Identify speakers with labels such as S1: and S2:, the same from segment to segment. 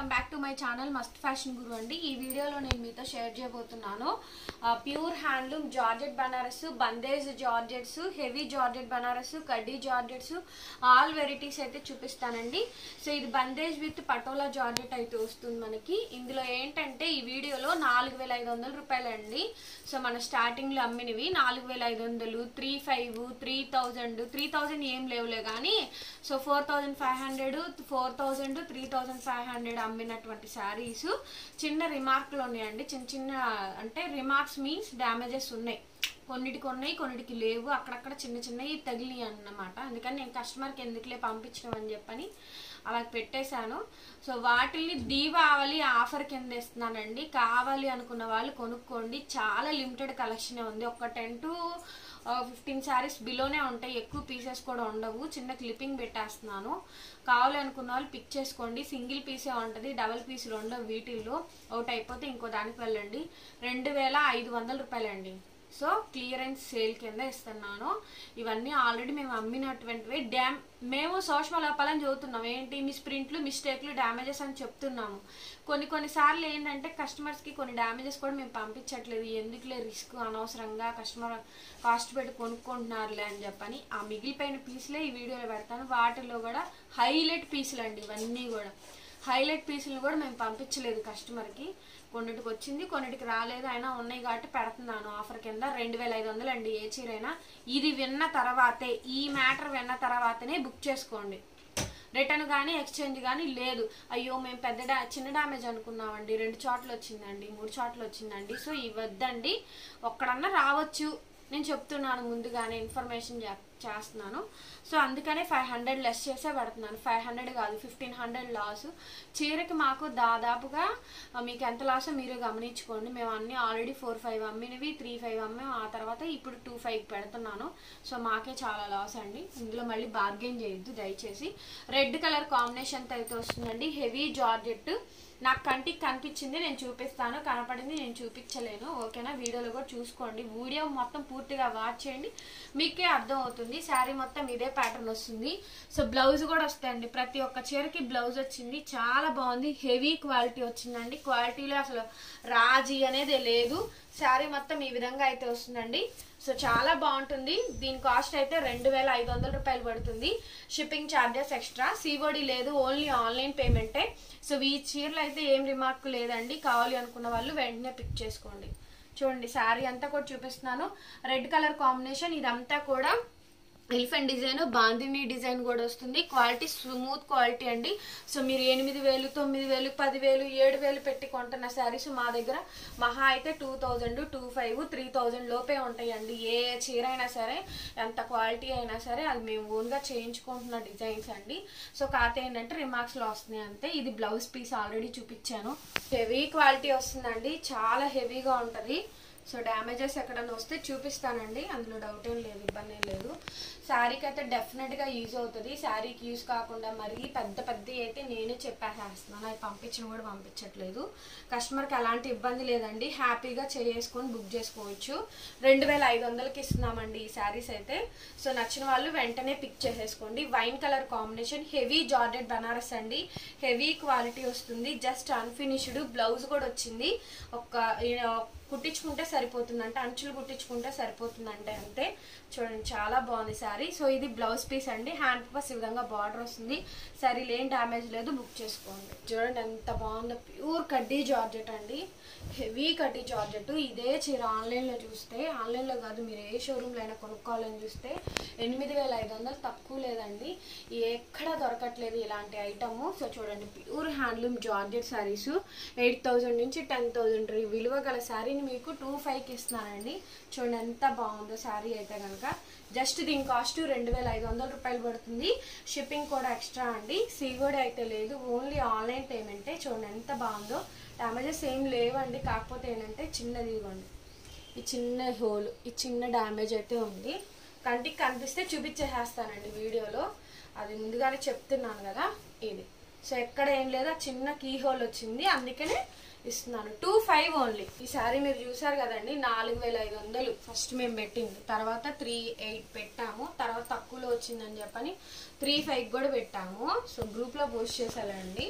S1: welcome back to my channel must fashion guru అండి ఈ వీడియోలో నేను మీతో షేర్ చేయబోతున్నాను pure handloom georgette Banaras bandhej georgettes heavy georgette Banaras కడ్డీ జార్జెట్స్ ఆల్ వెరైటీస్ అయితే చూపిస్తానండి సో ఇది బందేజ్ విత్ పటోలా జార్జెట్ అయితే వస్తుంది మనకి ఇందులో ఏంటంటే ఈ వీడియోలో నాలుగు వేల ఐదు వందల రూపాయలండి సో మన స్టార్టింగ్ లో అమ్మినవి నాలుగు వేల ఐదు వందలు three five three thousand three thousand ఏం లేవులే కానీ so four thousand five hundred four thousand three thousand five hundred అమ్మినటువంటి శారీస్ చిన్న రిమార్క్లు ఉన్నాయండి చిన్న చిన్న అంటే రిమార్క్స్ మీన్స్ డ్యామేజెస్ ఉన్నాయి కొన్నిటికి ఉన్నాయి కొన్నిటికి లేవు అక్కడక్కడ చిన్న చిన్నవి తగిలినాయి అన్నమాట అందుకని నేను కస్టమర్కి ఎందుకులే పంపించడం అని చెప్పని అలా పెట్టేశాను సో వాటిని దీపావళి ఆఫర్ కింద ఇస్తున్నానండి కావాలి అనుకున్న వాళ్ళు కొనుక్కోండి చాలా లిమిటెడ్ కలెక్షన్ ఉంది ఒక టెన్ టు ఫిఫ్టీన్ శారీస్ బిలోనే ఉంటాయి ఎక్కువ పీసెస్ కూడా ఉండవు చిన్న క్లిప్పింగ్ పెట్టేస్తున్నాను కావాలి అనుకున్న వాళ్ళు పిక్ చేసుకోండి సింగిల్ పీసే ఉంటుంది డబల్ పీసులు ఉండవు వీటిల్లో ఒకటి అయిపోతే ఇంకో దానికి వెళ్ళండి రెండు వేల ఐదు వందల రూపాయలండి సో క్లియరెన్స్ సేల్ కింద ఇస్తున్నాను ఇవన్నీ ఆల్రెడీ మేము అమ్మినటువంటివి డ్యామ్ మేము సోషల్ లోపాలని చదువుతున్నాం ఏంటి మిస్ ప్రింట్లు మిస్టేక్లు డ్యామేజెస్ అని చెప్తున్నాము కొన్ని కొన్నిసార్లు ఏంటంటే కస్టమర్స్కి కొన్ని డ్యామేజెస్ కూడా మేము పంపించట్లేదు ఎందుకులే రిస్క్ అనవసరంగా కస్టమర్ కాస్ట్ పెట్టి కొనుక్కుంటున్నారులే అని చెప్పని ఆ మిగిలిపోయిన పీసులే ఈ వీడియోలో పెడతాను వాటిలో కూడా హైలైట్ పీసులు అండి ఇవన్నీ కూడా హైలైట్ పీసులు కూడా మేము పంపించలేదు కస్టమర్కి కొన్నిటికి వచ్చింది కొన్నిటికి రాలేదు అయినా ఉన్నాయి కాబట్టి పెడుతున్నాను ఆఫర్ కింద రెండు వేల ఐదు వందలు అండి ఏ చీరైనా ఇది విన్న తర్వాతే ఈ మ్యాటర్ విన్న తర్వాతనే బుక్ చేసుకోండి రిటర్న్ కానీ ఎక్స్చేంజ్ కానీ లేదు అయ్యో మేము పెద్ద డా చిన్న డ్యామేజ్ అనుకున్నామండి రెండు చోట్ల వచ్చిందండి మూడు చోట్ల వచ్చిందండి సో ఇవ్వద్దండి ఒక్కడన్నా రావచ్చు నేను చెప్తున్నాను ముందుగానే ఇన్ఫర్మేషన్ చేస్తున్నాను సో అందుకనే ఫైవ్ హండ్రెడ్ లెస్ చేసే పెడుతున్నాను ఫైవ్ హండ్రెడ్ కాదు ఫిఫ్టీన్ హండ్రెడ్ లాస్ చీరకి మాకు దాదాపుగా మీకు ఎంత లాసో మీరే గమనించుకోండి మేము అన్ని ఆల్రెడీ ఫోర్ ఫైవ్ అమ్మినవి త్రీ ఫైవ్ అమ్మాము ఆ తర్వాత ఇప్పుడు టూ ఫైవ్ పెడుతున్నాను సో మాకే చాలా లాస్ అండి ఇందులో మళ్ళీ బార్గెన్ చేయొద్దు దయచేసి రెడ్ కలర్ కాంబినేషన్తో అయితే వస్తుందండి హెవీ జార్జెట్ నాకు కంటికి కనిపించింది నేను చూపిస్తాను కనపడింది నేను చూపించలేను ఓకేనా వీడియోలో కూడా చూసుకోండి వీడియో మొత్తం పూర్తిగా వాచ్ చేయండి మీకే అర్థం అవుతుంది శారీ మొత్తం ఇదే ప్యాటర్న్ వస్తుంది సో బ్లౌజ్ కూడా వస్తాయండి ప్రతి ఒక్క చీరకి బ్లౌజ్ వచ్చింది చాలా బాగుంది హెవీ క్వాలిటీ వచ్చిందండి క్వాలిటీలో అసలు రాజీ అనేది లేదు శారీ మొత్తం ఈ విధంగా అయితే వస్తుందండి సో చాలా బాగుంటుంది దీని కాస్ట్ అయితే రెండు వేల ఐదు వందల రూపాయలు పడుతుంది షిప్పింగ్ ఛార్జెస్ ఎక్స్ట్రా సివోడి లేదు ఓన్లీ ఆన్లైన్ పేమెంటే సో ఈ చీరలు అయితే ఏం రిమార్క్ లేదండి కావాలి అనుకున్న వాళ్ళు వెంటనే పిక్ చేసుకోండి చూడండి శారీ అంతా కూడా చూపిస్తున్నాను రెడ్ కలర్ కాంబినేషన్ ఇదంతా కూడా ఎలిఫెంట్ డిజైన్ బాందిని డిజైన్ కూడా వస్తుంది క్వాలిటీ స్మూత్ క్వాలిటీ అండి సో మీరు ఎనిమిది వేలు తొమ్మిది వేలు పదివేలు ఏడు వేలు పెట్టి కొంటున్న శారీస్ మా దగ్గర మహా అయితే two thousand two five three thousand లోపే ఉంటాయండి ఏ చీర అయినా సరే ఎంత క్వాలిటీ అయినా సరే అది మేము ఓన్గా చేయించుకుంటున్న డిజైన్స్ అండి సో కాకపోతే ఏంటంటే రిమార్క్స్లో వస్తున్నాయి అంతే ఇది బ్లౌజ్ పీస్ ఆల్రెడీ చూపించాను హెవీ క్వాలిటీ వస్తుందండి చాలా హెవీగా ఉంటుంది సో డ్యామేజెస్ ఎక్కడైనా వస్తే చూపిస్తానండి అందులో డౌట్ ఏం లేదు ఇబ్బంది ఏం లేదు శారీకి అయితే డెఫినెట్గా యూజ్ అవుతుంది శారీకి యూజ్ కాకుండా మరీ పెద్ద పెద్ద అయితే నేనే చెప్పేసేస్తున్నాను అవి పంపించడం కూడా పంపించట్లేదు కస్టమర్కి ఎలాంటి ఇబ్బంది లేదండి హ్యాపీగా చేసుకొని బుక్ చేసుకోవచ్చు రెండు వేల ఐదు వందలకి ఇస్తున్నామండి ఈ శారీస్ అయితే సో నచ్చిన వాళ్ళు వెంటనే పిక్ చేసేసుకోండి wine colour combination heavy georgette Banaras అండి హెవీ క్వాలిటీ వస్తుంది జస్ట్ అన్ఫినిష్డ్ బ్లౌజ్ కూడా వచ్చింది ఒక కుట్టించుకుంటే సరిపోతుంది అంటే అంచులు కుట్టించుకుంటే సరిపోతుందంటే అంతే చూడండి చాలా బాగుంది శారీ సో ఇది బ్లౌజ్ పీస్ అండి హ్యాండ్ పర్పస్ ఈ విధంగా బార్డర్ వస్తుంది శారీ లేని డ్యామేజ్ లేదు బుక్ చేసుకోండి చూడండి ఎంత బాగుందో ప్యూర్ కడ్డీ జార్జెట్ అండి హెవీ కడ్డీ జార్జెట్ ఇదే చీర ఆన్లైన్లో చూస్తే ఆన్లైన్లో కాదు మీరు ఏ షోరూమ్లో అయినా కొనుక్కోవాలని చూస్తే ఎనిమిది వేల ఐదు వందలు తక్కువ లేదండి ఎక్కడ దొరకట్లేదు ఇలాంటి ఐటమ్ సో చూడండి pure handloom georgette saris eight thousand నుంచి టెన్ థౌజండ్ విలువ గల శారీని మీకు టూ ఫైవ్కి ఇస్తున్నానండి చూడండి ఎంత బాగుందో శారీ అయితే కనుక జస్ట్ దీని కాస్ట్ రెండు వేల ఐదు వందల రూపాయలు పడుతుంది షిప్పింగ్ కూడా ఎక్స్ట్రా అండి సీగోడ్ అయితే లేదు ఓన్లీ ఆన్లైన్ పేమెంటే చూడండి ఎంత బాగుందో డ్యామేజెస్ ఏం లేవండి కాకపోతే ఏంటంటే చిన్నది ఇవ్వండి ఈ చిన్న హోల్ ఈ చిన్న డ్యామేజ్ అయితే ఉంది కంటికి కనిపిస్తే చూపించేసేస్తానండి వీడియోలో అది ముందుగానే చెప్తున్నాను కదా ఇది సో ఎక్కడ ఏం లేదు చిన్న కీ హోల్ వచ్చింది అందుకనే ఇస్తున్నాను టూ ఫైవ్ ఓన్లీ ఈ సారీ మీరు చూసారు కదండి నాలుగు వేల ఐదు వందలు ఫస్ట్ మేము పెట్టింది తర్వాత త్రీ ఎయిట్ పెట్టాము తర్వాత తక్కువలో వచ్చిందని చెప్పని త్రీ ఫైవ్ కూడా పెట్టాము సో గ్రూప్లో పోస్ట్ చేసాలండి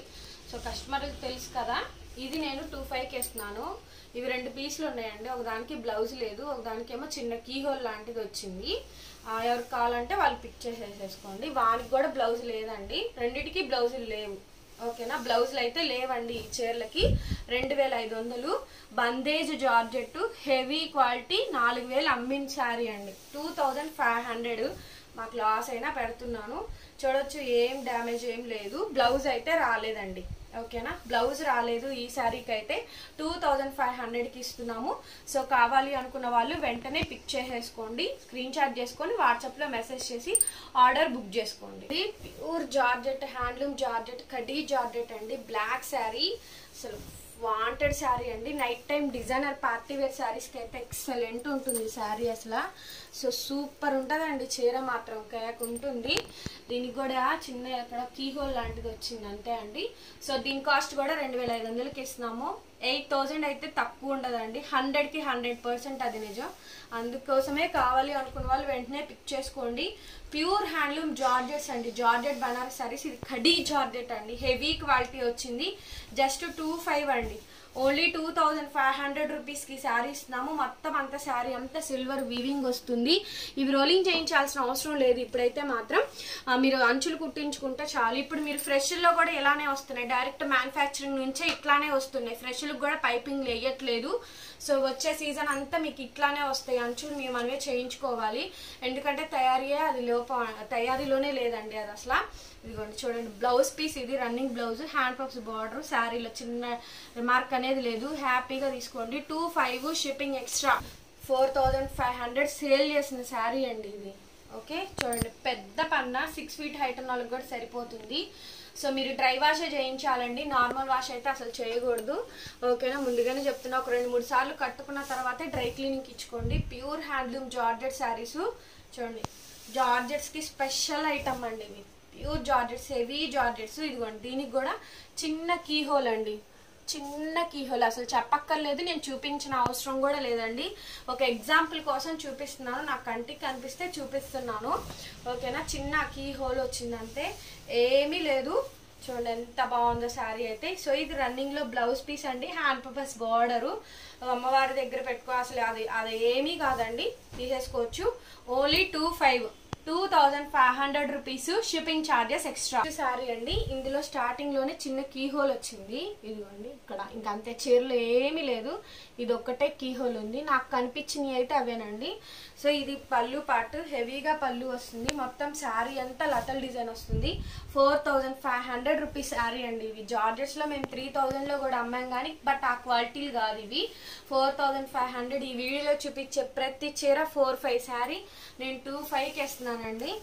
S1: సో కస్టమర్కి తెలుసు కదా ఇది నేను టూ ఫైవ్కి వేస్తున్నాను ఇవి రెండు పీసులు ఉన్నాయండి ఒకదానికి బ్లౌజ్ లేదు ఒకదానికి ఏమో చిన్న కీ హోల్ లాంటిది వచ్చింది ఆ, ఎవరికి కావాలంటే వాళ్ళు పిక్ చేసేసేసుకోండి వానికి కూడా బ్లౌజ్ లేదండి రెండిటికి బ్లౌజులు లేవు ఓకేనా బ్లౌజులు అయితే లేవండి ఈ చీరలకి రెండు వేల ఐదు వందలు బందేజ్ జార్జెట్ హెవీ క్వాలిటీ నాలుగు వేలు అమ్మిన శారీ అండి టూ థౌజండ్ ఫైవ్ హండ్రెడ్ మాకు లాస్ అయినా పెడుతున్నాను చూడొచ్చు ఏం డ్యామేజ్ ఏం లేదు బ్లౌజ్ అయితే రాలేదండి ఓకేనా బ్లౌజ్ రాలేదు ఈ శారీకి అయితే టూ థౌజండ్ ఫైవ్ హండ్రెడ్కి ఇస్తున్నాము సో కావాలి అనుకున్న వాళ్ళు వెంటనే పిక్ చేసేసుకోండి స్క్రీన్ షాట్ చేసుకొని వాట్సాప్లో మెసేజ్ చేసి ఆర్డర్ బుక్ చేసుకోండి ఇది ప్యూర్ జార్జెట్ హ్యాండ్లూమ్ జార్జెట్ కడీ జార్జెట్ అండి బ్లాక్ శారీ అసలు వాంటెడ్ శారీ అండి night time designer party wear శారీస్కి అయితే ఎక్సలెంట్ ఉంటుంది శారీ అసలు సో సూపర్ ఉంటుందండి చీర మాత్రం కేక్ ఉంటుంది దీనికి కూడా చిన్న ఇక్కడ కీ హోల్ లాంటిది వచ్చింది అంతే అండి సో దీని కాస్ట్ కూడా రెండు వేల ఐదు వందలకి ఇస్తున్నాము ఎయిట్ థౌజండ్ అయితే తక్కువ ఉండదండి హండ్రెడ్కి హండ్రెడ్ పర్సెంట్ అది నిజం అందుకోసమే కావాలి అనుకున్న వాళ్ళు వెంటనే పిక్ చేసుకోండి ప్యూర్ హ్యాండ్లూమ్ జార్జెట్స్ అండి జార్జెట్ బనారస్ సారీస్ ఇది ఖడీ జార్జెట్ అండి హెవీ క్వాలిటీ వచ్చింది జస్ట్ టూ ఫైవ్ అండి only two thousand five hundred రూపీస్కి శారీ ఇస్తున్నాము మొత్తం అంత శారీ అంతా సిల్వర్ వీవింగ్ వస్తుంది ఇవి రోలింగ్ చేయించాల్సిన అవసరం లేదు ఇప్పుడైతే మాత్రం ఆ, మీరు అంచులు కుట్టించుకుంటే చాలు ఇప్పుడు మీరు ఫ్రెష్లో కూడా ఇలానే వస్తున్నాయి డైరెక్ట్ మ్యానుఫ్యాక్చరింగ్ నుంచే ఇట్లానే వస్తున్నాయి ఫ్రెష్లకు కూడా పైపింగ్ వేయట్లేదు సో వచ్చే సీజన్ అంతా మీకు ఇట్లానే వస్తాయి అంచులు మేము మనమే చేయించుకోవాలి ఎందుకంటే తయారీయే అది లోపం తయారీలోనే లేదండి అది అసలు ఇదిగోండి చూడండి బ్లౌజ్ పీస్ ఇది running blouse hand puffs border శారీలో చిన్న రిమార్క్ అనేది లేదు హ్యాపీగా తీసుకోండి two five shipping extra four thousand five hundred sale చేసిన శారీ అండి ఇది ఓకే చూడండి పెద్ద పన్న సిక్స్ ఫీట్ హైట్ ఉన్న వాళ్ళకి కూడా సరిపోతుంది సో మీరు డ్రై వాషే చేయించాలండి నార్మల్ వాష్ అయితే అసలు చేయకూడదు ఓకేనా ముందుగానే చెప్తున్నా ఒక రెండు మూడు సార్లు కట్టుకున్న తర్వాతే డ్రై క్లీనింగ్ ఇచ్చుకోండి ప్యూర్ హ్యాండ్లూమ్ జార్జెట్ శారీస్ చూడండి జార్జెట్స్కి స్పెషల్ ఐటమ్ అండి ఇవి ప్యూర్ జార్జెట్స్ హెవీ జార్జెట్స్ ఇదిగోండి దీనికి కూడా చిన్న కీ హోల్ అండి చిన్న కీ హోల్ అసలు చెప్పక్కర్లేదు నేను చూపించిన అవసరం కూడా లేదండి ఒక ఎగ్జాంపుల్ కోసం చూపిస్తున్నాను నా కంటికి కనిపిస్తే చూపిస్తున్నాను ఓకేనా చిన్న కీ హోల్ వచ్చిందంటే ఏమీ లేదు చూడండి ఎంత బాగుందో శారీ అయితే సో ఇది రన్నింగ్ లో బ్లౌజ్ పీస్ అండి హ్యాండ్ పర్పస్ బార్డరు అమ్మవారి దగ్గర పెట్టుకో అసలు అది అది ఏమీ కాదండి తీసేసుకోవచ్చు only two five two thousand five hundred rupees shipping charges extra sari అండి ఇందులో స్టార్టింగ్ లోనే చిన్న కీ హోల్ వచ్చింది ఇదిగోండి ఇక్కడ ఇంకా అంతే చీరలో ఏమీ లేదు ఇది ఒక్కటే కీ హోల్ ఉంది నాకు కనిపించినవి అయితే అవేనండి సో ఇది పళ్ళు పాటు హెవీగా పళ్ళు వస్తుంది మొత్తం శారీ అంతా లతల్ డిజైన్ వస్తుంది four thousand five hundred rupees sari అండి ఇవి జార్జెట్స్ లో మేము త్రీ థౌజండ్ లో కూడా అమ్మాం కానీ బట్ ఆ క్వాలిటీలు కాదు ఇవి ఫోర్ థౌజండ్ ఫైవ్ హండ్రెడ్ ఈ వీడియోలో చూపించే ప్రతి చీర ఫోర్ ఫైవ్ శారీ నేను టూ ఫైవ్కి వేస్తున్నానండి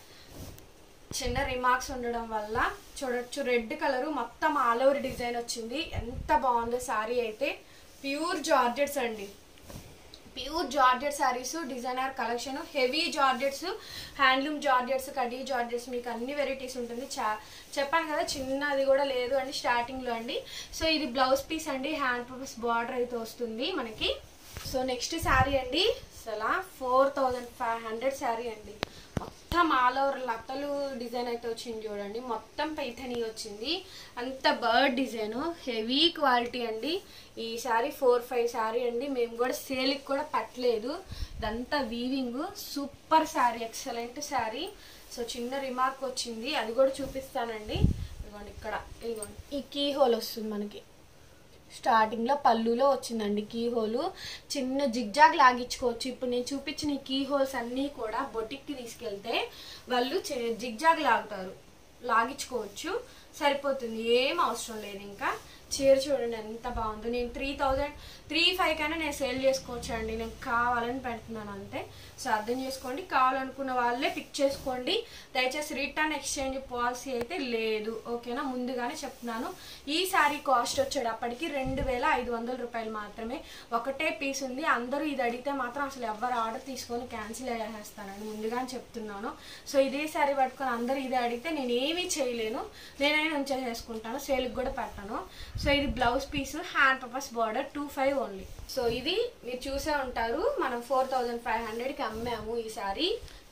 S1: చిన్న రిమార్క్స్ ఉండడం వల్ల చూడొచ్చు రెడ్ కలర్ మొత్తం ఆల్ ఓవర్ డిజైన్ వచ్చింది ఎంత బాగుందో శారీ అయితే ప్యూర్ జార్జెట్స్ అండి pure georgette saris designer collection heavy georgettes handloom georgettes కడీ జార్జెట్స్ మీకు అన్ని వెరైటీస్ ఉంటుంది చా చెప్పాను కదా చిన్నది కూడా లేదు అండి స్టార్టింగ్లో అండి సో ఇది బ్లౌజ్ పీస్ అండి హ్యాండ్ పర్పస్ బార్డర్ అయితే వస్తుంది మనకి సో నెక్స్ట్ శారీ అండి అసలు four thousand five hundred sari అండి మొత్తం ఆల్ ఓవర్ లతలు డిజైన్ అయితే వచ్చింది చూడండి మొత్తం పైథనీ వచ్చింది అంత బర్డ్ డిజైన్ హెవీ క్వాలిటీ అండి ఈ శారీ ఫోర్ ఫైవ్ శారీ అండి మేము కూడా సేల్కి కూడా పట్టలేదు ఇదంతా weaving super sari excellent sari so చిన్న రిమార్క్ వచ్చింది అది కూడా చూపిస్తానండి ఇదిగోండి ఇక్కడ ఇదిగోండి ఈ కీ హోల్ వస్తుంది మనకి స్టార్టింగ్ లో పళ్ళులో వచ్చిందండి కీ హోల్ చిన్న జిగ్జాగ్ లాగించుకోవచ్చు ఇప్పుడు నేను చూపించిన ఈ కీ హోల్స్ అన్నీ కూడా బొటిక్కి తీసుకెళ్తే వాళ్ళు చి- జిగ్జాగ్ లాగుతారు లాగించుకోవచ్చు సరిపోతుంది ఏం అవసరం లేదు ఇంకా చీర చూడండి ఎంత బాగుందో నేను త్రీ థౌజండ్ త్రీ ఫైవ్ కైనా నేను సేల్ చేసుకోవచ్చు అండి నేను కావాలని పెడుతున్నాను అంతే సో అర్థం చేసుకోండి కావాలనుకున్న వాళ్ళే పిక్ చేసుకోండి దయచేసి రిటర్న్ ఎక్స్చేంజ్ పాలసీ అయితే లేదు ఓకేనా ముందుగానే చెప్తున్నాను ఈ శారీ కాస్ట్ వచ్చేటప్పటికి రెండు వేల ఐదు వందల రూపాయలు మాత్రమే ఒకటే పీస్ ఉంది అందరూ ఇది అడిగితే మాత్రం అసలు ఎవరు ఆర్డర్ తీసుకొని క్యాన్సిల్ చేసేస్తానండి ముందుగానే చెప్తున్నాను సో ఇదే శారీ పట్టుకొని అందరూ ఇదే అడిగితే నేను ఏమీ చేయలేను నేనైనా ఉంచేసేసుకుంటాను సేల్కి కూడా పెట్టాను సో ఇది blouse piece hand purpose border two five only so ఇది మీరు చూసే ఉంటారు మనం ఫోర్ థౌజండ్ ఫైవ్ హండ్రెడ్కి అమ్మాము ఈ సారీ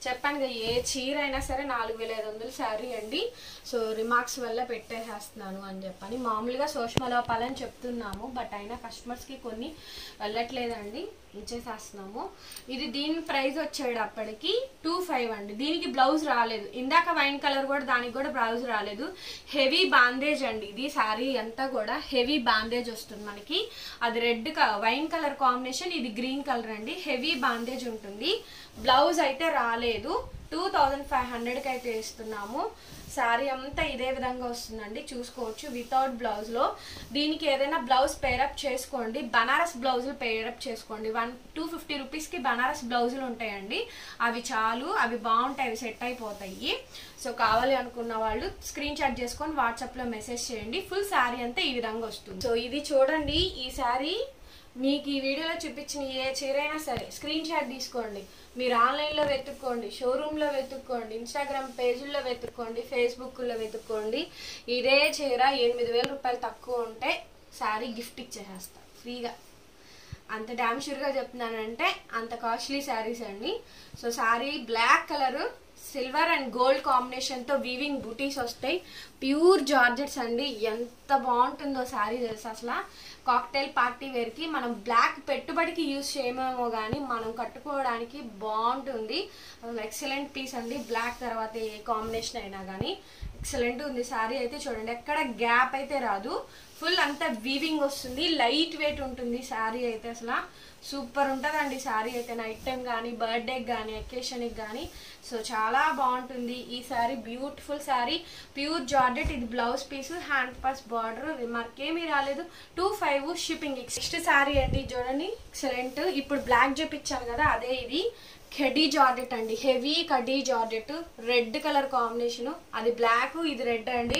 S1: చెప్పాను కదా ఏ చీర అయినా సరే నాలుగు వేల ఐదు వందలు శారీ అండి సో రిమార్క్స్ వల్ల పెట్టేసేస్తున్నాను అని చెప్పని మామూలుగా సోషమలోపాలని చెప్తున్నాము బట్ అయినా కస్టమర్స్కి కొన్ని వెళ్ళట్లేదండి ఇచ్చేసేస్తున్నాము ఇది దీని ప్రైస్ వచ్చేటప్పటికి టూ ఫైవ్ అండి దీనికి బ్లౌజ్ రాలేదు ఇందాక వైన్ కలర్ కూడా దానికి కూడా బ్లౌజ్ రాలేదు హెవీ బాందేజ్ అండి ఇది శారీ అంతా కూడా హెవీ బాందేజ్ వస్తుంది మనకి అది రెడ్ వైన్ కలర్ కాంబినేషన్ ఇది గ్రీన్ కలర్ అండి హెవీ బాందేజ్ ఉంటుంది బ్లౌజ్ అయితే రాలేదు టూ థౌజండ్ ఫైవ్ హండ్రెడ్కి అయితే ఇస్తున్నాము శారీ అంతా ఇదే విధంగా వస్తుందండి చూసుకోవచ్చు వితౌట్ బ్లౌజ్లో దీనికి ఏదైనా బ్లౌజ్ పేరప్ చేసుకోండి బనారస్ బ్లౌజులు పేరప్ చేసుకోండి వన్ టూ ఫిఫ్టీ రూపీస్కి బనారస్ బ్లౌజులు ఉంటాయండి అవి చాలు అవి బాగుంటాయి అవి సెట్ అయిపోతాయి సో కావాలి అనుకున్న వాళ్ళు స్క్రీన్ షాట్ చేసుకొని వాట్సాప్లో మెసేజ్ చేయండి ఫుల్ శారీ అంతా ఈ విధంగా వస్తుంది సో ఇది చూడండి ఈ శారీ మీకు ఈ వీడియోలో చూపించిన ఏ చీర అయినా సరే స్క్రీన్ షాట్ తీసుకోండి మీరు ఆన్లైన్లో వెతుక్కోండి షోరూంలో వెతుక్కోండి ఇన్స్టాగ్రామ్ పేజీల్లో వెతుక్కోండి ఫేస్బుక్లో వెతుక్కోండి ఇదే చీర ఎనిమిది వేల రూపాయలు తక్కువ ఉంటే శారీ గిఫ్ట్ ఇచ్చేసేస్తా ఫ్రీగా అంత డ్యామ్ షూర్గా చెప్తున్నానంటే అంత కాస్ట్లీ శారీస్ అండి so sari black colour silver and gold కాంబినేషన్తో వీవింగ్ బూటీస్ వస్తాయి ప్యూర్ జార్జెట్స్ అండి ఎంత బాగుంటుందో శారీ తెలుసు అసలు కాక్టైల్ పార్టీ వేర్కి మనం బ్లాక్ పెట్టుబడికి యూజ్ చేయమేమో కానీ మనం కట్టుకోవడానికి బాగుంటుంది ఎక్సలెంట్ పీస్ అండి బ్లాక్ తర్వాత ఏ కాంబినేషన్ అయినా కానీ ఎక్సలెంట్ ఉంది శారీ అయితే చూడండి ఎక్కడ గ్యాప్ అయితే రాదు ఫుల్ అంతా వీవింగ్ వస్తుంది లైట్ వెయిట్ ఉంటుంది శారీ అయితే అసలు సూపర్ ఉంటుందండి శారీ అయితే నైట్ టైం కానీ బర్త్డేకి కానీ అకేషన్కి కానీ సో చాలా బాగుంటుంది ఈ sari beautiful sari pure georgette ఇది blouse piece hand pass border remark ఏమీ రాలేదు two five shipping next sari అండి చూడండి ఎక్సలెంట్ ఇప్పుడు బ్లాక్ చూపించాను కదా అదే ఇది కడీ జార్డెట్ అండి హెవీ కడీ జార్డెట్ రెడ్ కలర్ కాంబినేషన్ అది బ్లాక్ ఇది రెడ్ అండి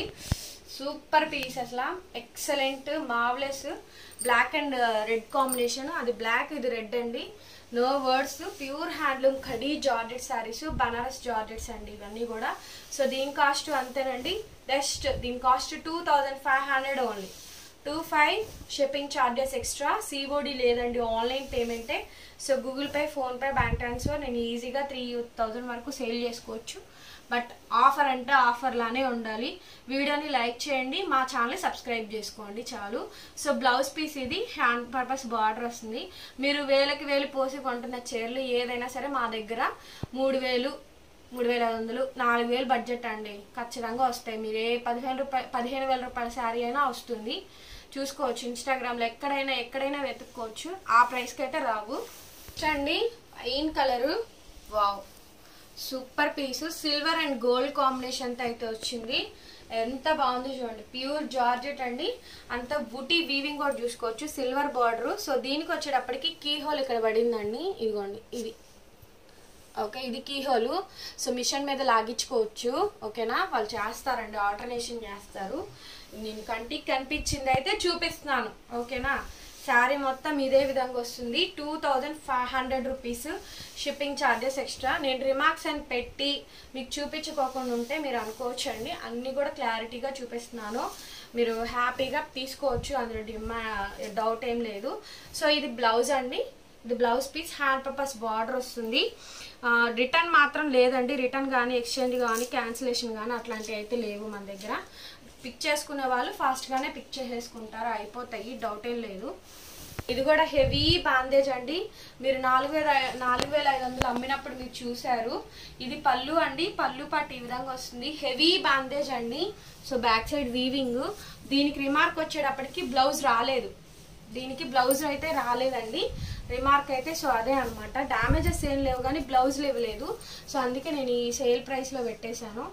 S1: సూపర్ పీస్ అసలు excellent marvellous black and red combination అది బ్లాక్ ఇది రెడ్ అండి నో వర్డ్స్ ప్యూర్ హ్యాండ్లూమ్ ఖడీ జార్జెట్ శారీస్ బనారస్ జార్జెట్స్ అండి ఇవన్నీ కూడా సో దీని కాస్ట్ అంతేనండి జస్ట్ దీని cost two thousand five hundred only two five shipping charges extra COD లేదండి ఆన్లైన్ పేమెంటే so Google Pay PhonePe bank transfer నేను ఈజీగా త్రీ థౌజండ్ వరకు సేల్ చేసుకోవచ్చు బట్ ఆఫర్ అంటే ఆఫర్ లానే ఉండాలి వీడియోని లైక్ చేయండి మా ఛానల్ సబ్స్క్రైబ్ చేసుకోండి చాలు సో బ్లౌజ్ పీస్ ఇది హ్యాండ్ పర్పస్ బార్డర్ వస్తుంది మీరు వేలకి వేలు పోసి కొంటున్న చీరలు ఏదైనా సరే మా దగ్గర మూడు వేలు మూడు వేల ఐదు వందలు నాలుగు వేలు బడ్జెట్ అండి ఖచ్చితంగా వస్తాయి మీరు ఏ పదిహేను రూపాయలు పదిహేను వేల రూపాయల శారీ అయినా వస్తుంది చూసుకోవచ్చు ఇన్స్టాగ్రామ్లో ఎక్కడైనా ఎక్కడైనా వెతుక్కోవచ్చు ఆ ప్రైస్కి అయితే రావు చూడండి wine colour wow super piece silver and gold కాంబినేషన్తో అయితే వచ్చింది ఎంత బాగుంది చూడండి ప్యూర్ జార్జెట్ అండి అంత బుటీ వీవింగ్ కూడా చూసుకోవచ్చు సిల్వర్ బార్డర్ సో దీనికి వచ్చేటప్పటికి కీ హోల్ ఇక్కడ పడిందండి ఇదిగోండి ఇది ఓకే ఇది కీ హోల్ సో మిషన్ మీద లాగించుకోవచ్చు ఓకేనా వాళ్ళు చేస్తారండి ఆల్టర్నేషన్ చేస్తారు నేను కంటికి కనిపించింది అయితే చూపిస్తున్నాను ఓకేనా శారీ మొత్తం ఇదే విధంగా వస్తుంది two thousand five hundred rupees shipping charges extra నేను రిమార్క్స్ అని పెట్టి మీకు చూపించుకోకుండా ఉంటే మీరు అనుకోవచ్చు అండి అన్నీ కూడా క్లారిటీగా చూపిస్తున్నాను మీరు హ్యాపీగా తీసుకోవచ్చు అందులో డిమా డౌట్ ఏం లేదు సో ఇది బ్లౌజ్ అండి ఇది blouse piece hand purpose border వస్తుంది రిటర్న్ మాత్రం లేదండి రిటర్న్ కానీ ఎక్స్చేంజ్ కానీ క్యాన్సిలేషన్ కానీ అట్లాంటివి అయితే లేవు మన దగ్గర పిక్ చేసుకునే వాళ్ళు ఫాస్ట్గానే పిక్ చేసేసుకుంటారు అయిపోతాయి డౌట్ ఏం లేదు ఇది కూడా హెవీ బాందేజ్ అండి మీరు నాలుగు వేల నాలుగు వేల ఐదు వందలు అమ్మినప్పుడు మీరు చూశారు ఇది పళ్ళు అండి పళ్ళు పాటు ఈ విధంగా వస్తుంది హెవీ బాందేజ్ అండి సో బ్యాక్ సైడ్ వీవింగ్ దీనికి రిమార్క్ వచ్చేటప్పటికి బ్లౌజ్ రాలేదు దీనికి బ్లౌజ్ అయితే రాలేదండి రిమార్క్ అయితే సో అదే అనమాట డ్యామేజెస్ ఏం లేవు కానీ బ్లౌజ్ ఇవ్వలేదు సో అందుకే నేను ఈ సేల్ ప్రైస్లో పెట్టేశాను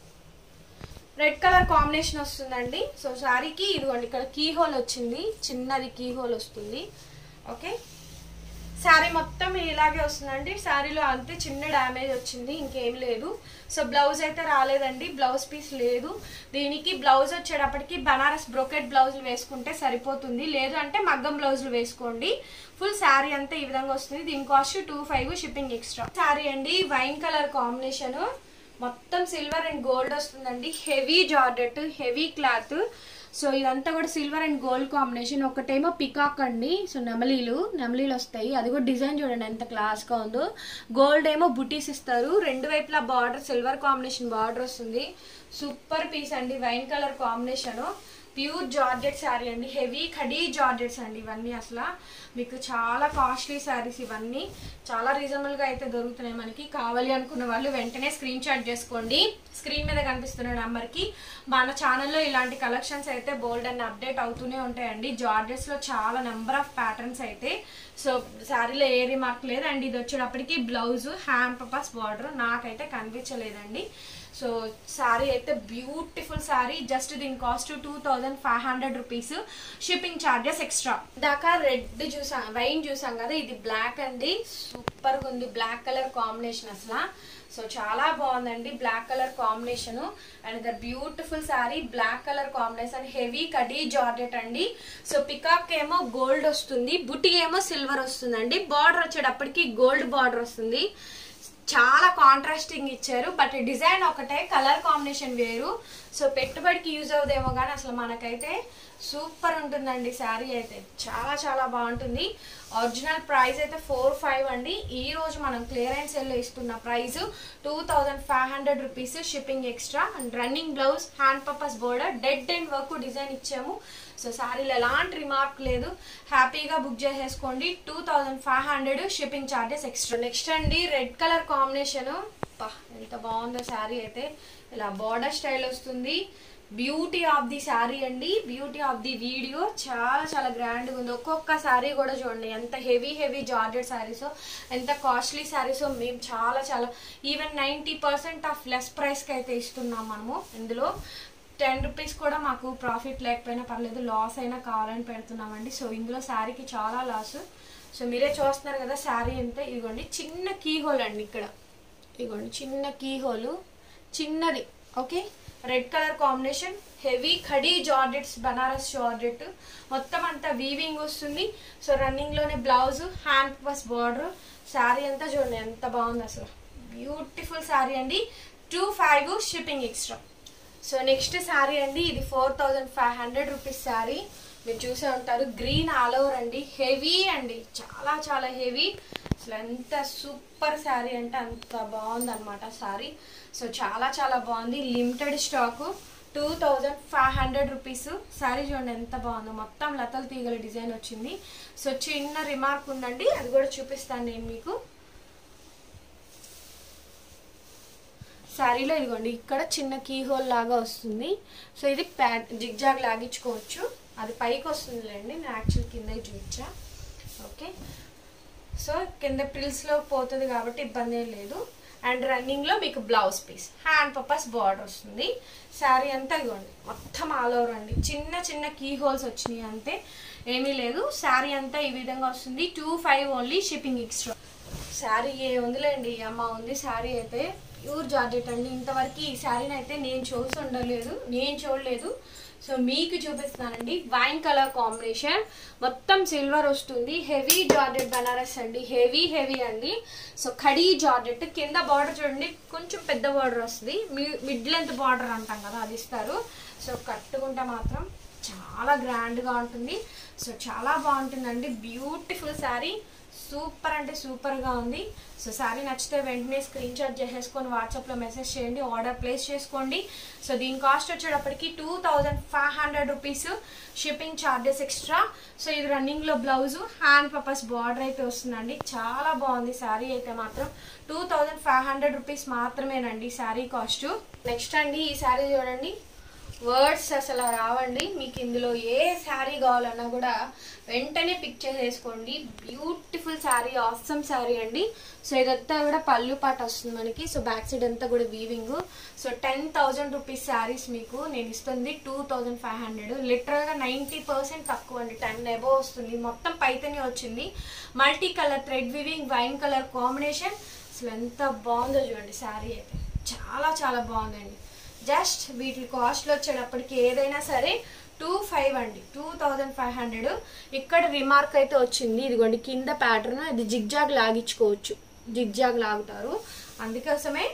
S1: రెడ్ కలర్ కాంబినేషన్ వస్తుందండి సో శారీకి ఇదిగోండి ఇక్కడ కీ హోల్ వచ్చింది చిన్నది కీ హోల్ వస్తుంది ఓకే శారీ మొత్తం ఇలాగే వస్తుందండి శారీలో అంతే చిన్న డ్యామేజ్ వచ్చింది ఇంకేం లేదు సో బ్లౌజ్ అయితే రాలేదండి బ్లౌజ్ పీస్ లేదు దీనికి బ్లౌజ్ వచ్చేటప్పటికి బనారస్ బ్రోకెట్ బ్లౌజులు వేసుకుంటే సరిపోతుంది లేదు అంటే మగ్గం బ్లౌజులు వేసుకోండి ఫుల్ శారీ అంతా ఈ విధంగా వస్తుంది దీని cost two five shipping extra sari అండి వైన్ కలర్ కాంబినేషన్ మొత్తం సిల్వర్ అండ్ గోల్డ్ వస్తుందండి heavy georgette heavy cloth so ఇదంతా కూడా సిల్వర్ అండ్ గోల్డ్ కాంబినేషన్ ఒకటేమో పికాక్ అండి సో నెమలీలు నెమలీలు వస్తాయి అది కూడా డిజైన్ చూడండి ఎంత క్లాస్గా ఉందో గోల్డ్ ఏమో బుటీస్ ఇస్తారు రెండు వైపులా బార్డర్ సిల్వర్ కాంబినేషన్ బార్డర్ వస్తుంది సూపర్ పీస్ అండి wine colour combination pure georgette sari అండి హెవీ ఖడీ జార్జెట్స్ అండి ఇవన్నీ అసలు మీకు చాలా కాస్ట్లీ శారీస్ ఇవన్నీ చాలా రీజనబుల్గా అయితే దొరుకుతున్నాయి మనకి కావాలి అనుకున్న వాళ్ళు వెంటనే స్క్రీన్ షాట్ చేసుకోండి స్క్రీన్ మీద కనిపిస్తున్న నెంబర్కి మన ఛానల్లో ఇలాంటి కలెక్షన్స్ అయితే బోల్డ్ అండ్ అప్డేట్ అవుతూనే ఉంటాయండి జార్జెట్స్లో చాలా నెంబర్ ఆఫ్ ప్యాటర్న్స్ అయితే సో శారీలో ఏ రిమార్క్ లేదు అండ్ ఇది వచ్చేటప్పటికి బ్లౌజ్ హ్యాండ్ పర్పస్ బార్డర్ నాకైతే కనిపించలేదండి సో శారీ అయితే బ్యూటిఫుల్ శారీ జస్ట్ దీని cost two thousand five hundred rupees shipping charges extra దాకా రెడ్ చూసాం వైన్ చూసాం కదా ఇది బ్లాక్ అండి సూపర్గా ఉంది బ్లాక్ కలర్ కాంబినేషన్ అసలు సో చాలా బాగుందండి black colour combination and the beautiful sari black colour combination heavy కడీ జార్జెట్ అండి సో పికాక్ ఏమో గోల్డ్ వస్తుంది బుట్టి ఏమో సిల్వర్ వస్తుందండి బార్డర్ వచ్చేటప్పటికి గోల్డ్ బార్డర్ వస్తుంది చాలా కాంట్రాస్టింగ్ ఇచ్చారు బట్ డిజైన్ ఒకటే కలర్ కాంబినేషన్ వేరు సో పెట్టుబడికి యూజ్ అవుదేమో కానీ అసలు మనకైతే సూపర్ ఉంటుందండి శారీ అయితే చాలా చాలా బాగుంటుంది ఒరిజినల్ ప్రైస్ అయితే ఫోర్ ఫైవ్ అండి ఈ రోజు మనం క్లియరెన్స్ సెల్లో ఇస్తున్న price two thousand five hundred rupees shipping extra and running blouse hand purpose border dead and work design ఇచ్చాము సో శారీలో ఎలాంటి రిమార్క్ లేదు హ్యాపీగా బుక్ చేసేసుకోండి two thousand five hundred shipping charges extra next అండి రెడ్ కలర్ కాంబినేషన్ ఎంత బాగుందో శారీ అయితే ఇలా బార్డర్ స్టైల్ వస్తుంది బ్యూటీ ఆఫ్ ది శారీ అండి బ్యూటీ ఆఫ్ ది వీడియో చాలా చాలా గ్రాండ్గా ఉంది ఒక్కొక్క శారీ కూడా చూడండి ఎంత హెవీ హెవీ జార్జెట్ శారీసో ఎంత కాస్ట్లీ శారీసో మేము చాలా చాలా even ninety percent off less ప్రైస్కి అయితే ఇస్తున్నాం మనము ఇందులో టెన్ రూపీస్ కూడా మాకు ప్రాఫిట్ లేకపోయినా పర్లేదు లాస్ అయినా కావాలని పెడుతున్నామండి సో ఇందులో శారీకి చాలా లాస్ సో మీరే చూస్తున్నారు కదా శారీ అంతే ఇదిగోండి చిన్న కీ హోల్ అండి ఇక్కడ ఇదిగోండి చిన్న కీ హోలు చిన్నది okay red colour combination heavy ఖడీ జార్జెట్స్ బనారస్ జార్జెట్ మొత్తం అంతా వీవింగ్ వస్తుంది సో రన్నింగ్లోనే బ్లౌజ్ హ్యాండ్ పస్ బార్డర్ శారీ అంతా చూడండి ఎంత బాగుంది అసలు బ్యూటిఫుల్ శారీ అండి two five shipping extra so next sari అండి ఇది four thousand five hundred rupees sari మీరు చూసే ఉంటారు గ్రీన్ ఆల్ ఓవర్ అండి హెవీ అండి చాలా చాలా హెవీ అసలు ఎంత సూపర్ శారీ అంటే అంత బాగుంది అనమాట శారీ సో చాలా చాలా బాగుంది limited stock two thousand five hundred rupees sari చూడండి ఎంత బాగుందో మొత్తం లతలు తీగల డిజైన్ వచ్చింది సో చిన్న రిమార్క్ ఉందండి అది కూడా చూపిస్తాను నేను మీకు శారీలో ఇదిగోండి ఇక్కడ చిన్న కీ హోల్ లాగా వస్తుంది సో ఇది ప్యాట్ జిగ్జాగ్ లాగించుకోవచ్చు అది పైకి వస్తుందిలేండి నేను యాక్చువల్ కింద చూపించా ఓకే సో కింద ప్రిల్స్లో పోతుంది కాబట్టి ఇబ్బంది ఏం లేదు అండ్ రన్నింగ్లో మీకు blouse piece hand purpose border వస్తుంది శారీ అంతా ఇదిగోండి మొత్తం ఆల్ ఓవర్ అండి చిన్న చిన్న కీ హోల్స్ వచ్చినాయి అంతే ఏమీ లేదు శారీ అంతా ఈ విధంగా వస్తుంది two five only shipping extra sari ఏ ఉందిలేండి అమ్మ ఉంది శారీ అయితే ప్యూర్ జార్జెట్ అండి ఇంతవరకు ఈ శారీని అయితే నేను చూసి ఉండలేదు నేను చూడలేదు సో మీకు చూపిస్తున్నానండి వైన్ కలర్ కాంబినేషన్ మొత్తం సిల్వర్ వస్తుంది హెవీ జార్జెట్ బనారస్ అండి హెవీ హెవీ అండి సో ఖడీ జార్జెట్ కింద బార్డర్ చూడండి కొంచెం పెద్ద బార్డర్ వస్తుంది మిడ్ లెంత్ బార్డర్ అంటాం కదా అది ఇస్తారు సో కట్టుకుంటే మాత్రం చాలా గ్రాండ్గా ఉంటుంది సో చాలా బాగుంటుందండి బ్యూటిఫుల్ శారీ సూపర్ అంటే సూపర్గా ఉంది సో శారీ నచ్చితే వెంటనే స్క్రీన్ షాట్ చేసేసుకొని వాట్సాప్లో మెసేజ్ చేయండి ఆర్డర్ ప్లేస్ చేసుకోండి సో దీని కాస్ట్ వచ్చేటప్పటికి two thousand five hundred rupees shipping charges extra so ఇది రన్నింగ్లో బ్లౌజ్ హ్యాండ్ పర్పస్ బార్డర్ అయితే వస్తుందండి చాలా బాగుంది శారీ అయితే మాత్రం two thousand five hundred rupees మాత్రమేనండి శారీ కాస్ట్ నెక్స్ట్ అండి ఈ శారీ చూడండి వర్డ్స్ అసలు రావండి మీకు ఇందులో ఏ శారీ కావాలన్నా కూడా వెంటనే పిక్ చేసేసుకోండి బ్యూటిఫుల్ శారీ ఆసమ్ శారీ అండి సో ఇదంతా కూడా పళ్ళు పాట వస్తుంది మనకి సో బ్యాక్ సైడ్ అంతా కూడా weaving so ten thousand rupees saris మీకు నేను ఇస్తుంది టూ థౌజండ్ ఫైవ్ హండ్రెడ్ లిటరల్గా నైంటీ పర్సెంట్ తక్కువ అండి టెన్ ఎబో వస్తుంది మొత్తం పైతనే వచ్చింది multi colour thread weaving wine colour combination అసలు ఎంత బాగుందో చూడండి శారీ అయితే చాలా చాలా బాగుందండి జస్ట్ వీటి కాస్ట్లు వచ్చేటప్పటికి ఏదైనా సరే టూ ఫైవ్ అండి టూ థౌజండ్ ఫైవ్ హండ్రెడ్ ఇక్కడ రిమార్క్ అయితే వచ్చింది ఇదిగోండి కింద ప్యాటర్న్ ఇది జిగ్జాగ్ లాగించుకోవచ్చు జిగ్జాగ్ లాగుతారు అందుకోసమే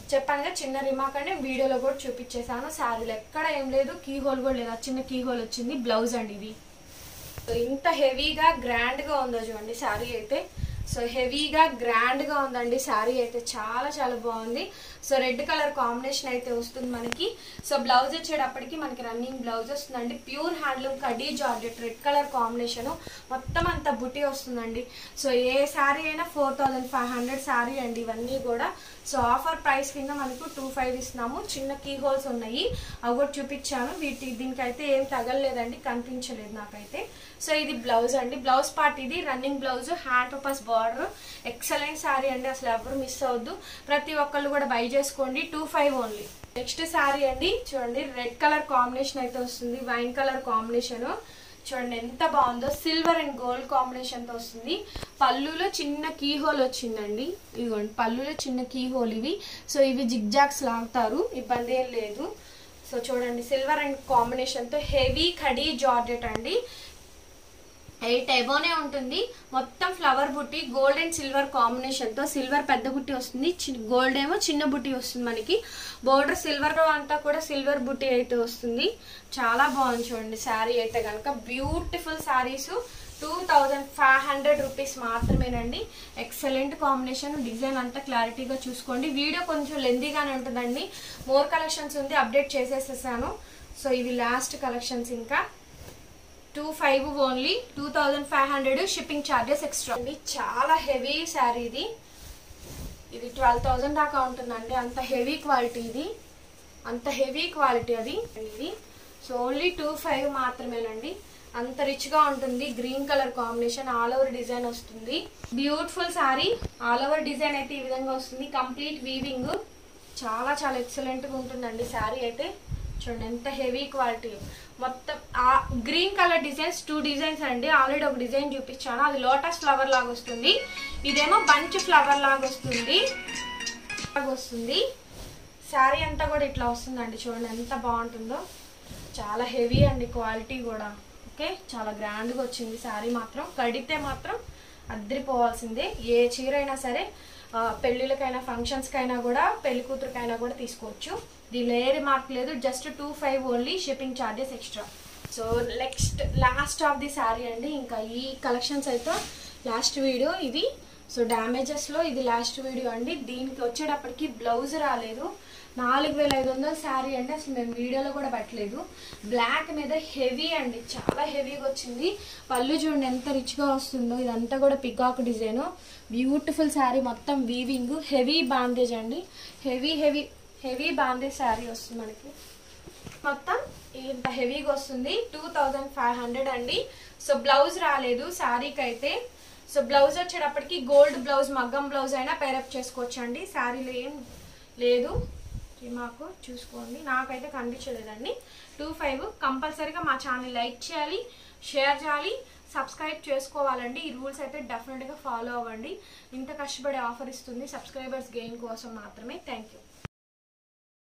S1: చెప్పాను కదా చిన్న రిమార్క్ అని వీడియోలో కూడా చూపించేశాను శారీలో ఎక్కడ ఏం లేదు కీ హోల్ కూడా లేదు ఆ చిన్న కీ హోల్ వచ్చింది బ్లౌజ్ అండి ఇది సో ఇంత హెవీగా గ్రాండ్గా ఉందో చూడండి శారీ అయితే సో హెవీగా గ్రాండ్గా ఉందండి శారీ అయితే చాలా చాలా బాగుంది సో రెడ్ కలర్ కాంబినేషన్ అయితే వస్తుంది మనకి సో బ్లౌజ్ వచ్చేటప్పటికి మనకి రన్నింగ్ బ్లౌజ్ వస్తుందండి ప్యూర్ హ్యాండ్లూమ్ కడీ జార్జెట్ రెడ్ కలర్ కాంబినేషన్ మొత్తం అంతా బుటీ వస్తుందండి సో ఏ శారీ అయినా four thousand five hundred sari అండి ఇవన్నీ కూడా సో ఆఫర్ ప్రైస్ కింద మనకు టూ ఫైవ్ ఇస్తున్నాము చిన్న కీ హోల్స్ ఉన్నాయి అవి కూడా చూపించాను వీటి దీనికైతే ఏం తగలలేదండి కనిపించలేదు నాకైతే సో ఇది బ్లౌజ్ అండి బ్లౌజ్ పార్ట్ ఇది running blouse hand purpose border excellent sari అండి అసలు ఎవరు మిస్ అవ్వద్దు ప్రతి ఒక్కళ్ళు కూడా బై చేసుకోండి two five only next sari అండి చూడండి రెడ్ కలర్ కాంబినేషన్ అయితే వస్తుంది వైన్ కలర్ కాంబినేషన్ చూడండి ఎంత బాగుందో సిల్వర్ అండ్ గోల్డ్ కాంబినేషన్ తో వస్తుంది పళ్ళులో చిన్న కీ హోల్ వచ్చిందండి ఇదిగోండి పళ్ళులో చిన్న కీ హోల్ ఇవి సో ఇవి జిగ్జాగ్స్ లాగుతారు ఇబ్బంది ఏం లేదు సో చూడండి సిల్వర్ అండ్ కాంబినేషన్ తో హెవీ కడీ జార్జెట్ అండి ఎయిట్ ఎబోనే ఉంటుంది మొత్తం ఫ్లవర్ బుట్టి గోల్డ్ అండ్ సిల్వర్ కాంబినేషన్ తో సిల్వర్ పెద్ద బుట్టి వస్తుంది గోల్డ్ ఏమో చిన్న బుట్టి వస్తుంది మనకి బోర్డర్ సిల్వర్ అంతా కూడా సిల్వర్ బుట్టి అయితే వస్తుంది చాలా బాగుంది చూడండి శారీ అయితే కనుక beautiful saris two thousand five hundred rupees మాత్రమేనండి ఎక్సలెంట్ కాంబినేషన్ డిజైన్ అంతా క్లారిటీగా చూసుకోండి వీడియో కొంచెం లెందీగానే ఉంటుందండి మోర్ కలెక్షన్స్ ఉంది అప్డేట్ చేసేసేసాను సో ఇవి లాస్ట్ కలెక్షన్స్ ఇంకా two five only two thousand five hundred shipping charges extra అండి చాలా హెవీ శారీ ఇది ఇది ట్వెల్వ్ థౌజండ్ దాకా ఉంటుందండి అంత హెవీ క్వాలిటీ ఇది అంత హెవీ క్వాలిటీ అది ఇది సో ఓన్లీ టూ ఫైవ్ మాత్రమేనండి అంత రిచ్గా ఉంటుంది green colour combination all over design వస్తుంది beautiful sari all over design అయితే ఈ విధంగా వస్తుంది కంప్లీట్ వీవింగ్ చాలా చాలా ఎక్సలెంట్గా ఉంటుందండి శారీ అయితే చూడండి ఎంత హెవీ క్వాలిటీ మొత్తం ఆ green colour designs two designs అండి ఆల్రెడీ ఒక డిజైన్ చూపించాను అది లోటస్ ఫ్లవర్ లాగా వస్తుంది ఇదేమో బంచ్ ఫ్లవర్ లాగా వస్తుంది లాగా వస్తుంది శారీ అంతా కూడా ఇట్లా వస్తుందండి చూడండి ఎంత బాగుంటుందో చాలా హెవీ అండి క్వాలిటీ కూడా ఓకే చాలా గ్రాండ్గా వచ్చింది శారీ మాత్రం కడితే మాత్రం అద్దరిపోవాల్సిందే ఏ చీర అయినా సరే ఆ, పెళ్ళిళ్ళకైనా ఫంక్షన్స్కైనా కూడా పెళ్లి కూతురికైనా కూడా తీసుకోవచ్చు దీనిలో ఏ రిమార్క్ లేదు just two five only shipping charges extra so next last of the sari అండి ఇంకా ఈ కలెక్షన్స్ అయితే లాస్ట్ వీడియో ఇది సో డ్యామేజెస్లో ఇది లాస్ట్ వీడియో అండి దీనికి వచ్చేటప్పటికి బ్లౌజ్ రాలేదు నాలుగు వేల ఐదు వందల శారీ అండి అసలు మేము వీడియోలో కూడా పెట్టలేదు బ్లాక్ మీద హెవీ అండి చాలా హెవీగా వచ్చింది పళ్ళు చూడండి ఎంత రిచ్గా వస్తుందో ఇదంతా కూడా పికాక్ డిజైన్ బ్యూటిఫుల్ శారీ మొత్తం వీవింగ్ హెవీ బాందేజ్ అండి heavy heavy heavy bandhej sari వస్తుంది మనకి మొత్తం ఇంత హెవీగా వస్తుంది టూ థౌజండ్ ఫైవ్ హండ్రెడ్ అండి సో బ్లౌజ్ రాలేదు శారీకి అయితే సో బ్లౌజ్ వచ్చేటప్పటికి గోల్డ్ బ్లౌజ్ మగ్గం బ్లౌజ్ అయినా పేరప్ చేసుకోవచ్చు అండి శారీలో ఏం లేదు మాకు చూసుకోండి నాకైతే కనిపించలేదండి టూ ఫైవ్ కంపల్సరీగా మా ఛానల్ లైక్ చేయాలి షేర్ చేయాలి సబ్స్క్రైబ్ చేసుకోవాలండి ఈ రూల్స్ అయితే డెఫినెట్గా ఫాలో అవ్వండి ఇంత కష్టపడే ఆఫర్ ఇస్తుంది సబ్స్క్రైబర్స్ గెయిన్ కోసం మాత్రమే థ్యాంక్ యూ